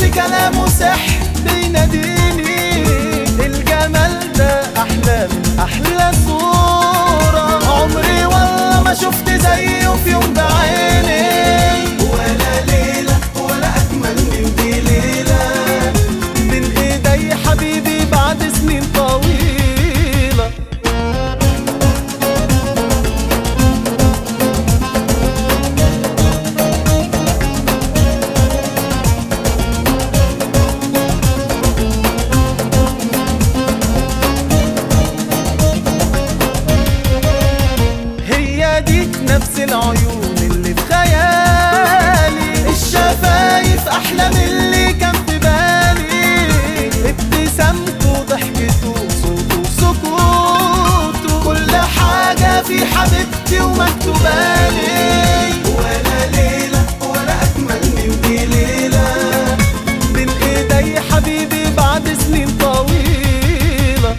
كلامه سحر بيناديني الجمال ده احلى من احلى صورة عمري والله ما شفت زيه في يوم بعيني ولا ليلة ولا اجمل من دي ليلة بين ايدي حبيبي بعد سنين طويلة هي دي نفس العيون اللي في خيالي الشفايف احلى من اللي كان في بالي ابتسامته ضحكته صوته سكوته كل حاجة في حبيبتي ومكتوبالي ولا ليلة ولا أجمل من دي ليلة بين إيدي حبيبي بعد سنين طويلة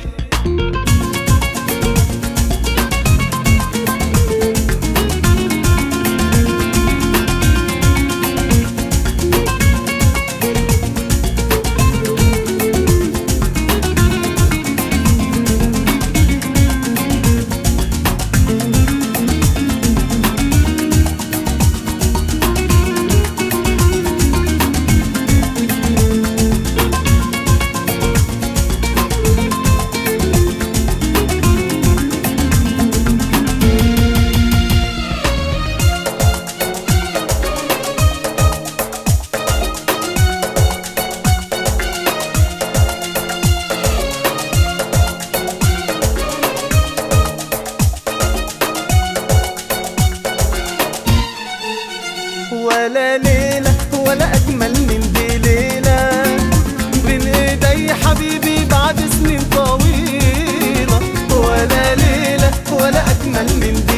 ولا ليلة ولا أجمل من دي ليلة بين إيدي حبيبي بعد سنين طويلة ولا ليلة ولا أجمل من دي